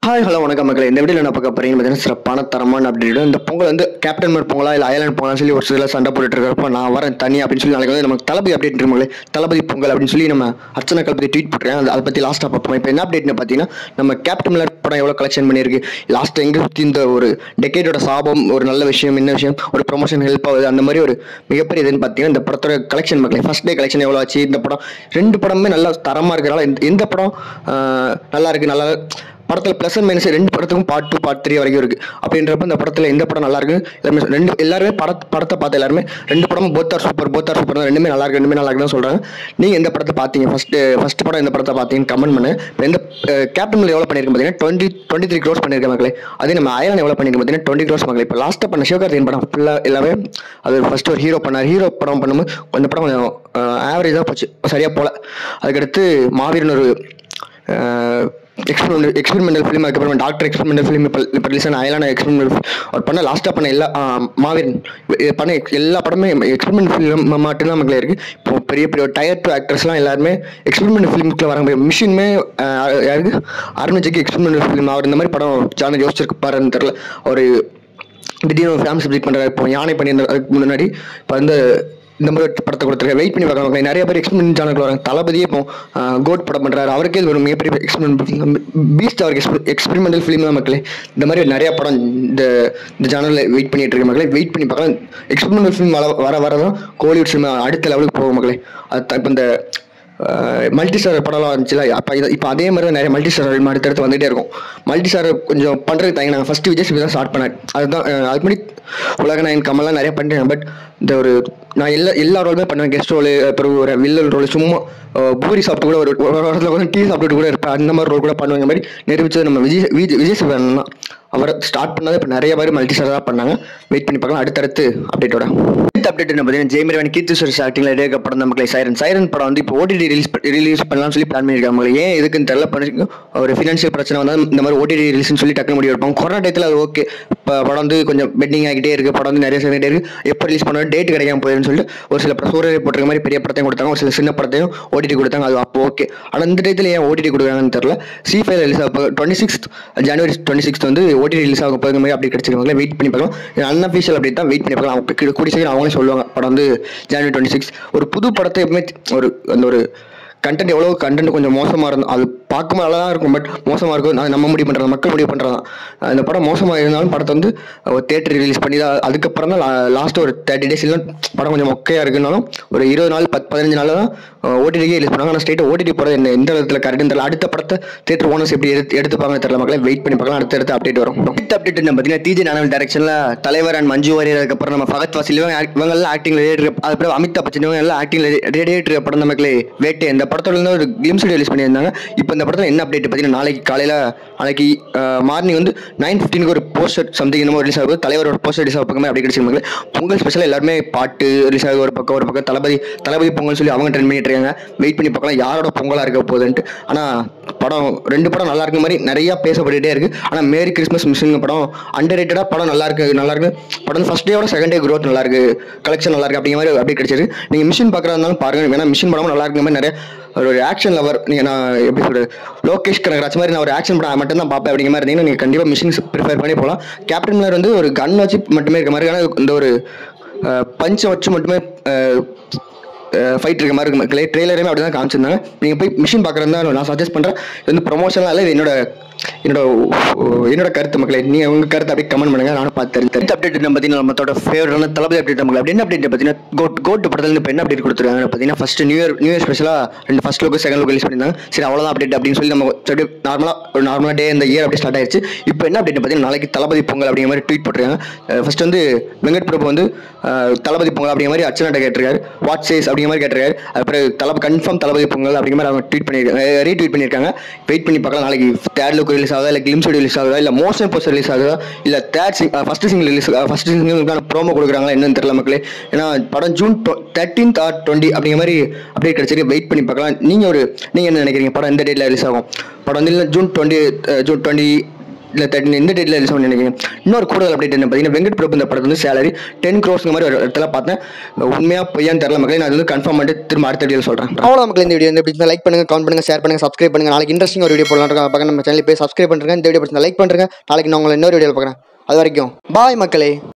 hi hello வணக்கம் மக்களே இந்த வீடியோவில் என்ன பார்க்க போறீங்க பார்த்தீங்கன்னா சிறப்பான தரமான அப்டேட் இந்த பொங்கல் வந்து கேப்டன் மாதிரி பொங்கலா இல்லை அயலாண்ட் பொங்கலான்னு சொல்லி ஒரு சில சண்டை போட்டுட்டு இருக்கிறப்ப நான் வரேன் தனி அப்படின்னு சொல்லி நாளைக்கு வந்து நமக்கு தளபதி அப்டேட் இருக்கீங்களே தளபதி பொங்கல் அப்படின்னு சொல்லி நம்ம அர்ச்சனா கல்பதி ட்வீட் போட்டுருக்கேன் அது அதை பற்றி லாஸ்ட்டாக பார்ப்போம் இப்போ என்ன அப்டேட்னு பார்த்தீங்கன்னா நம்ம கேப்டன் மில்லர் படம் எவ்வளோ கலெக்ஷன் பண்ணியிருக்கு லாஸ்ட் எங்கே சுற்றி இந்த ஒரு டெக்கேட்டோட சாபம் ஒரு நல்ல விஷயம் என்ன விஷயம் ஒரு ப்ரொமோஷன் ஹெல்ப் ஆகுது அந்த மாதிரி ஒரு மிகப்பெரிய இதுன்னு பார்த்தீங்கன்னா இந்த படத்தோட கலெக்ஷன் மக்களே ஃபர்ஸ்ட் டே கலெக்ஷன் எவ்வளோ ஆச்சு இந்த படம் ரெண்டு படமே நல்லா தரமாக இருக்கிறனால எந்த- எந்த படம் ஆஹ், நல்லா இருக்கு நல்லா படத்தில் ப்ளஸ் அண்ட் மைனஸ் ரெண்டு படத்துக்கும் பார்ட் டூ பார்ட் த்ரீ வரைக்கும் இருக்கு அப்படின்றப்ப இந்த படத்தில் எந்த படம் நல்லா இருக்கு எல்லாருமே சொ- ரெண்டு எல்லாருமே பட படத்தை பார்த்த எல்லாருமே ரெண்டு படமும் போத்தார் சூப்பர் போத்தார் சூப்பர் தான் ரெண்டுமே நல்லா இருக்கு ரெண்டுமே நல்லா இருக்குன்னு சொல்றாங்க நீங்க எந்த படத்தை பார்த்தீங்க ஃபர்ஸ்ட் ஃபர்ஸ்ட் படம் எந்த படத்தை பார்த்தீங்கன்னு கமெண்ட் பண்ணு இப்போ எந்த கேப்டன் எவ்வளோ பண்ணியிருக்கேன் பார்த்தீங்கன்னா டுவெண்ட்டி டுவெண்ட்டி த்ரீ க்ரோஸ் பண்ணியிருக்கேன் மக்களே அதே நம்ம அயலான் எவ்வளோ பண்ணியிருக்கேன் பார்த்தீங்கன்னா டுவெண்ட்டி க்ரோஸ் மக்களே இப்போ லாஸ்ட்டாக பண்ண சிவகார்த்திகேயன் படம் ஃபுல்லாக எல்லாமே அது ஃபர்ஸ்ட் ஒரு ஹீரோ பண்ணார் ஹீரோ படம் பண்ணும்போது கொஞ்சம் படம் கொஞ்சம் ஆவரேஜாக போச்சு சரியாக போல அதுக்கடுத்து மாவீரன் ஒரு எக்ஸ்பெரிமெண்டல் எக்ஸ்பெரிமெண்டல் ஃபிலிம் அதுக்கப்புறம் டாக்டர் எக்ஸ்பெரிமெண்டல் ஃபிலிம் இப்போ இப்போ ரிலீஸ் ஆன அயலான எக்ஸ்பெரிமெண்டல் அவர் பண்ண லாஸ்ட்டாக பண்ண எல்லா ஆ, மாவீரன் இது பண்ண ex- எல்லா படமே எக்ஸ்பெரிமெண்ட் ஃபிலிம் மட்டும்தான் மக்களே இருக்குது இப்போ பெரிய பெரிய டயர் டூ ஆக்டர்ஸ்லாம் எல்லாருமே எக்ஸ்பெரிமெண்ட் ஃபிலிமுக்குள்ள வராங்க மிஷினுமே யாருக்கு அருண்ஜிக்கு எக்ஸ்பெரிமெண்டல் ஃபிலிம் அவர் இந்த மாதிரி படம் ஜானர் யோசிச்சிருக்கு பாருன்னு தெரில ஒரு திடீர்னு ஒரு ஃபேமிலி சப்ஜெக்ட் பண்ணுறாரு இப்போ யானை பண்ணியிருந்தார் அதுக்கு முன்னாடி இப்போ வந்து இந்த மாதிரி ஒரு படத்தை கொடுத்துருக்காரு வெயிட் பண்ணி பார்க்கலாம் நிறைய பேர் எக்ஸ்பெரிமெண்ட் சேனல் வராங்க தளபதியே இப்போ கோட் படம் பண்ணுறாரு அவருக்கே இது ஒரு மிகப்பெரிய எக்ஸ்பெரிமெண்ட் பீஸ்ட் அவருக்கு எக்ஸ்பெரிமெண்டல் ஃபிலிம் தான் மக்களே இந்த மாதிரி நிறைய படம் இந்த இந்த சேனலில் வெயிட் பண்ணிட்டு இருக்க மக்களே வெயிட் பண்ணி பார்க்கலாம் எக்ஸ்பெரிமெண்டல் ஃபிலிம் வர வர வர தான் கோலிவுட் சினிமா அடுத்த லெவலுக்கு போகும் மக்களே அது இப்போ இந்த மல்டி ஸ்டார் படம்லாம் வந்துச்சுல அப்போ இது இப்போ அதே மாதிரி தான் நிறைய மல்டி ஸ்டார் ஃபிலிம் அடுத்தடுத்து வந்துகிட்டே இருக்கும் மல்டி ஸ்டார் கொஞ்சம் பண்ணுறதுக்கு தயங்க நாங்கள் ஃபஸ்ட்டு விஜய் சேதுபதி தான் ஸ்டார்ட் பண்ணேன் அதுதான் அஹ், அதுக்கு முன்னாடி உலக நாயன் கமல்லாம் நிறைய பண்ணிட்டேன் பட் இந்த ஒரு நான் எல்லா எல்லா ரோலுமே பண்ணுவேன் கெஸ்ட் ரோலு அப்புறம் ஒரு வில்லல் ரோல் சும்மா அஹ், பூரி சாப்பிட்டு கூட ஒரு ஒரு இடத்துல கூட டீ சாப்பிட்டு கூட இருப்பேன் அந்த மாதிரி ரோல் கூட பண்ணுவாங்க இந்த மாதிரி நிரூபிச்சது நம்ம விஜய் விஜய் விஜய் சேதுபதி தான் அவர் ஸ்டார்ட் பண்ணது இப்போ நிறைய பேர் மல்டி ஸ்டார் தான் பண்ணாங்க வெயிட் பண்ணி பார்க்கலாம் அடுத்தடுத்து அப்டேட்டோட அடுத்த அப்டேட் என்ன பார்த்தீங்கன்னா ஜெயமரவன் கீர்த்தி சுரேஷ் ஆக்டிங்ல எடுக்க படம் தான் மக்களே சைரன் சைரன் படம் வந்து இப்போ ஓடிடி ரிலீஸ் ரிலீஸ் பண்ணலாம்னு சொல்லி பிளான் பண்ணியிருக்காங்க மக்களே ஏன் எதுக்குன்னு தெரியல பண்ணி ஒரு ஃபினான்ஷியல் பிரச்சனை வந்தால் இந்த மாதிரி ஓடிடி ரிலீஸ்னு சொல்லி டக்குனு முடிவு எடுப்பாங்க கொரோனா டயத்தில் அது ஓகே இப்போ படம் வந்து கொஞ்சம் பெட்டிங் ஆகிட்டே இருக்கு படம் வந்து நிறைய சேர்ந்துட்டே இருக்கு எப்போ ரிலீஸ் பண்ண டேட் கிடைக்காம போயிருன்னு சொல்லிட்டு ஒரு சில படம் சூரிய போட்டிருக்க மாதிரி பெரிய படத்தையும் கொடுத்தாங்க ஒரு சில சின்ன படத்தையும் ஓடிடி கொடுத்தாங்க அது அப்போ ஓகே ஆனால் இந்த டயத்தில் ஏன் ஓடிடி கொடுக்குறாங்கன்னு தெரியல சி ஃபைவ் ரிலீஸ் ஆக டுவெண்ட்டி சிக்ஸ் ஜனவரி டுவெண்ட்டி சிக்ஸ் வந்து ஓடிடி ரிலீஸ் ஆக போகிற மாதிரி அப்படி கிடைச்சிருக்காங்க வெயிட் பண்ணி பார்க்கலாம் அன்அஃபிஷியல் அப்படி தான் வெயிட் பண்ணி பார்க்கலாம் அவங்க கூ- கூடிய சீக்கிரம் அவங்களே சொல்லுவாங்க படம் வந்து ஜனவரி டுவெண்ட்டி சிக்ஸ் ஒரு புது படத்தை எப்பவுமே ஒரு அந்த ஒரு கண்டென்ட் எவ்வளோ கண்டென்ட் கொஞ்சம் மோசமாக இருந்தோம் அது பார்க்கும்போது நல்லா தான் இருக்கும் பட் மோசமாக இருக்கும் அது நம்ம முடிவு பண்ணுறது மக்கள் முடிவு பண்ணுறது தான் இந்த படம் மோசமாக இருந்தாலும் படத்தை வந்து ஒரு தேட்டர் ரிலீஸ் பண்ணி தான் அதுக்கப்புறம் தான் லாஸ்ட் ஒரு தேர்ட்டி டேஸ் இல்லை படம் கொஞ்சம் மொக்கையாக இருக்குனாலும் ஒரு இருபது நாள் பத்து பதினஞ்சு நாள் தான் ஓடிடிக்கே ரிலீஸ் பண்ணாங்க ஆனால் ஸ்ட்ரெயிட் ஓடிடி போகிறது என்ன எந்த விதத்தில் கரெக்டுன்னு தெரியல அடுத்த படத்தை தேட்டர் ஓனர்ஸ் எப்படி எடுத்து எடுத்துப்பாங்கன்னு தெரியல மக்களே வெயிட் பண்ணி பார்க்கலாம் அடுத்த அடுத்த அப்டேட் வரும் அடுத்த அப்டேட் என்ன பார்த்தீங்கன்னா டிஜே நானல் டேரக்ஷனில் தலைவர் அண்ட் மஞ்சு வாரியர் அதுக்கப்புறம் நம்ம ஃபகத் வாசில் இவங்க act- இவங்கெல்லாம் ஆக்டிங் அதுக்கப்புறம் அமிதாப் பச்சன் இவங்க எல்லாம் ஆக்டிங் ரேடியேட்டர் படம் தான் மக்களே வேட்டை இந்த படத்தோட இருந்து ஒரு கிளிம்ஸ் ரிலீஸ் பண்ணியிருந்தாங்க இப்போ இந்த படத்தில் என்ன அப்டேட் பார்த்தீங்கன்னா நாளைக்கு காலையில் நாளைக்கு மார்னிங் வந்து நைன் ஃபிஃப்டீனுக்கு ஒரு போஸ்டர் சம்திங் என்னமோ ரிலீஸ் ஆகுது தலைவரோட போஸ்டர் ரிலீஸ் ஆக பக்கமே அப்படி கிடைச்சிருக்காங்க பொங்கல் ஸ்பெஷல் எல்லாருமே பாட்டு ரிலீஸ் ஆகுது ஒரு பக்கம் ஒரு பக்கம் தளபதி தளபதி பொங்கல் சொல்லி அவங்க ட்ரெண்ட் பண்ணிட்டு இருக்காங்க வெயிட் பண்ணி பார்க்கலாம் யாரோட பொங்கலாக இருக்க போகுதுன்ட்டு ஆனால் படம் ரெண்டு படம் நல்லா இருக்க மாதிரி நிறைய பேசப்பட்டுட்டே இருக்கு ஆனால் மேரி கிறிஸ்மஸ் மிஸ்ஸிங் படம் அண்டர் ரேட்டடாக படம் நல்லா இருக்கு நல்லா இருக்கு படம் ஃபர்ஸ்ட் டேயோட செகண்ட் டே growth நல்லா இருக்கு கலெக்ஷன் நல்லா இருக்கு அப்படிங்கிற மாதிரி அப்படியே கிடைச்சிருக்கு நீங்கள் மிஷின் பார்க்குறதா இருந்தாலும் பாருங்க வேணா மிஷின் படமும் நல்லா இருக்கிற மாதிரி நிறைய ஒரு ஆக்ஷன் லவர் நீங்கள் நான் எப்படி சொல்றது லோகேஷ் கனகராஜ் மாதிரி நான் ஒரு ஆக்ஷன் படம் மட்டும் தான் பார்ப்பேன் அப்படிங்கிற மாதிரி இருந்தீங்கன்னா நீங்கள் கண்டிப்பாக மிஷின்ஸ் ப்ரிஃபர் பண்ணி போகலாம் கேப்டன் மில்லர் வந்து ஒரு கன் வச்சு மட்டுமே இருக்க மாதிரி ஆனால் இந்த ஒரு பஞ்சை வச்சு மட்டுமே ஃபைட் இருக்க மாதிரி இருக்கு ட்ரெய்லருமே அப்படி தான் காமிச்சிருந்தாங்க நீங்கள் போய் மிஷின் பார்க்குறதா நான் சஜஸ்ட் பண்ணுறேன் இது வந்து ப்ரொமோஷனாக இல்லை இது என்னோட என்னோட என்னோட கருத்து மக்களே நீங்கள் உங்கள் கருத்து அப்படியே கமெண்ட் பண்ணுங்க நானும் பார்த்து தெரிஞ்சு அப்டேட் என்ன பார்த்தீங்கன்னா நம்மளோட ஃபேவரட்டான தளபதி அப்டேட் மக்கள் அப்படி என்ன அப்டேட் பார்த்தீங்கன்னா கோட் கோட் படத்துல இப்போ என்ன அப்டேட் கொடுத்துருக்காங்க பார்த்தீங்கன்னா first new year new year ஸ்பெஷலாக ரெண்டு first look second look release பண்ணியிருந்தாங்க சரி அவ்வளோதான் அப்டேட் அப்படின்னு சொல்லி நம்ம அப்படியே நார்மலாக ஒரு நார்மலாக டே இந்த இயர் அப்படியே ஸ்டார்ட் ஆயிருச்சு இப்போ என்ன அப்டேட் பார்த்தீங்கன்னா நாளைக்கு தளபதி பொங்கல் அப்படிங்கிற மாதிரி ட்வீட் போட்டிருக்காங்க ஃபர்ஸ்ட் வந்து வெங்கட் பிரபு வந்து அஹ், தளபதி பொங்கல் அப்படிங்கிற மாதிரி அர்ச்சனாட்ட கேட்டிருக்காரு வாட் சேஸ் அப்படிங்கிற மாதிரி கேட்டிருக்காரு அப்புறம் தளபதி கன்ஃபார்ம் தளபதி பொங்கல் அப்படிங்கிற மாதிரி அவங்க ட்வீட் பண்ணியிருக்காங்க ரீட்வீட் பண்ணியிருக்காங்க வெயிட் பண்ணி பார்க்கலாம் நாளைக்கு தேர்ட் லுக் ரிலீஸ் ஆகுதா இல்லை கிளிம்ஸ் ரிலீஸ் ஆகுதா இல்லை மோஷன் போஸ்டர் ரிலீஸ் ஆகுதா இல்லை தேர்ட் சிங் ஃபர்ஸ்ட் சிங்கிள் ரிலீஸ் ஃபர்ஸ்ட் சிங்கிளுக்கான ப்ரோமோ கொடுக்குறாங்களா என்னன்னு தெரியல மக்களே ஏன்னா படம் ஜூன் தேர்ட்டீன்த் ஆர் டுவெண்ட்டி அப்படிங்கிற மாதிரி அப்டேட் கிடைச்சிருக்கு வெயிட் பண்ணி பார்க்கலாம் நீங்கள் ஒரு நீங்கள் என்ன நினைக்கிறீங்க படம் எந்த டேட்டில் ரிலீஸ் ஆகும் படம் வந்து இல்லை ஜூன் டுவெண்ட்டி ஜூன் டுவெண்ட்டி இல்லை தேர்ட்டின் எந்த டேட்டில் ரிலீஸ் பண்ணி நினைக்கிறீங்க இன்னொரு கூடுதல் அப்டேட் என்ன பார்த்தீங்கன்னா வெங்கட் பிரபு இந்த படத்து வந்து சேலரி டென் க்ரோஸ்ங்க மாதிரி ஒரு இடத்துல பார்த்தேன் உண்மையாக பொய்யான்னு தெரியல மக்களே நான் அது வந்து கன்ஃபார்ம் பண்ணிட்டு திரும்ப அடுத்த வீடியோ சொல்கிறேன் அவ்வளோ மக்கள் இந்த வீடியோ இந்த லைக் பண்ணுங்க கமெண்ட் பண்ணுங்க ஷேர் பண்ணுங்க சப்ஸ்கிரைப் பண்ணுங்க நாளைக்கு இன்ட்ரெஸ்டிங் ஒரு வீடியோ போடலாம் பார்க்க நம்ம சேனல் போய் சப்ஸ்கிரைப் பண்ணுறேன் இந்த வீடியோ பிடிச்சா லைக் பண்ணுறேன் நாளைக்கு நான் உங்களை இன்னொரு வீடியோ பார்க்குறேன் அது வரைக்கும் பாய் மக்களே